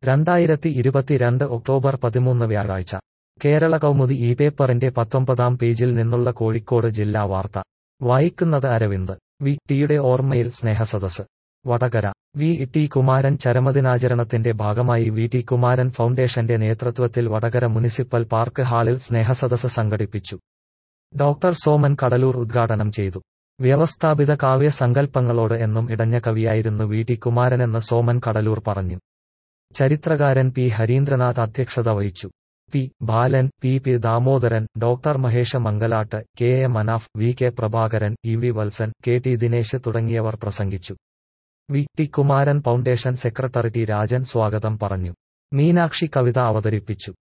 രണ്ടായിരത്തി ഇരുപത്തിരണ്ട് ഒക്ടോബർ പതിമൂന്ന് വ്യാഴാഴ്ച കേരള കൗമുദി ഈ പേപ്പറിന്റെ പത്തൊമ്പതാം പേജിൽ നിന്നുള്ള കോഴിക്കോട് ജില്ലാ വാർത്ത വായിക്കുന്നത് അരവിന്ദ് വി ടിയുടെ ഓർമ്മയിൽ സ്നേഹസദസ് വടകര വി ടി കുമാരൻ ചരമദിനാചരണത്തിന്റെ ഭാഗമായി വി ടി കുമാരൻ ഫൗണ്ടേഷന്റെ നേതൃത്വത്തിൽ വടകര മുനിസിപ്പൽ പാർക്ക് ഹാളിൽ സ്നേഹസദസ് സംഘടിപ്പിച്ചു ഡോക്ടർ സോമൻ കടലൂർ ഉദ്ഘാടനം ചെയ്തു വ്യവസ്ഥാപിത കാവ്യ സങ്കല്പങ്ങളോട് എന്നും ഇടഞ്ഞ കവിയായിരുന്നു വി ടി കുമാരനെന്ന് സോമൻ കടലൂർ പറഞ്ഞു ചരിത്രകാരൻ പി ഹരീന്ദ്രനാഥ് അധ്യക്ഷത വഹിച്ചു P Balan P P Damodaran doctor Mahesh Mangalat K A Manaf V K Prabhakaran E V Valsan K T Dinesh തുടങ്ങിയവർ പ്രസംഗിച്ചു V T Kumaran foundation secretary T Rajan സ്വാഗതം പറഞ്ഞു മീനാക്ഷി കവിത അവതരിപ്പിച്ചു